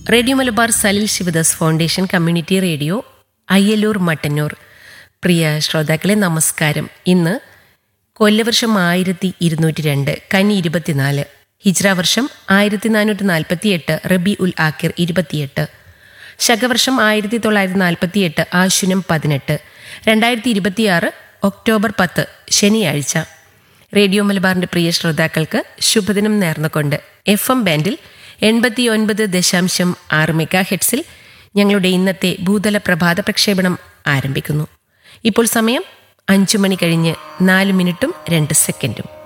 radio Malabar Salil Shivadas foundation community radio Ayyaloor Mattannur പ്രിയ ശ്രോതാക്കളെ നമസ്കാരം ഇന്ന് കൊല്ലവർഷം ആയിരത്തി ഇരുന്നൂറ്റി രണ്ട് കന്നി ഇരുപത്തിനാല് ഹിജ്ര വർഷം ആയിരത്തി നാനൂറ്റി നാൽപ്പത്തി എട്ട് റബി ഉൽ ആക്കിർ ഇരുപത്തിയെട്ട് ശകവർഷം ആയിരത്തി തൊള്ളായിരത്തി നാൽപ്പത്തി എട്ട് ആശുനം പതിനെട്ട് രണ്ടായിരത്തി ഇരുപത്തിയാറ് ഒക്ടോബർ പത്ത് ശനിയാഴ്ച റേഡിയോ മലബാറിന്റെ പ്രിയ ശ്രോതാക്കൾക്ക് ശുഭദിനം നേർന്നുകൊണ്ട് എഫ് എം ബാൻഡിൽ എൺപത്തി ഒൻപത് ദശാംശം ആറ് മെഗാ ഹെഡ്സിൽ ഞങ്ങളുടെ ഇന്നത്തെ ഭൂതല പ്രഭാത പ്രക്ഷേപണം ആരംഭിക്കുന്നു ഇപ്പോൾ സമയം അഞ്ചു മണി കഴിഞ്ഞ് നാല് മിനിറ്റും രണ്ട് സെക്കൻഡും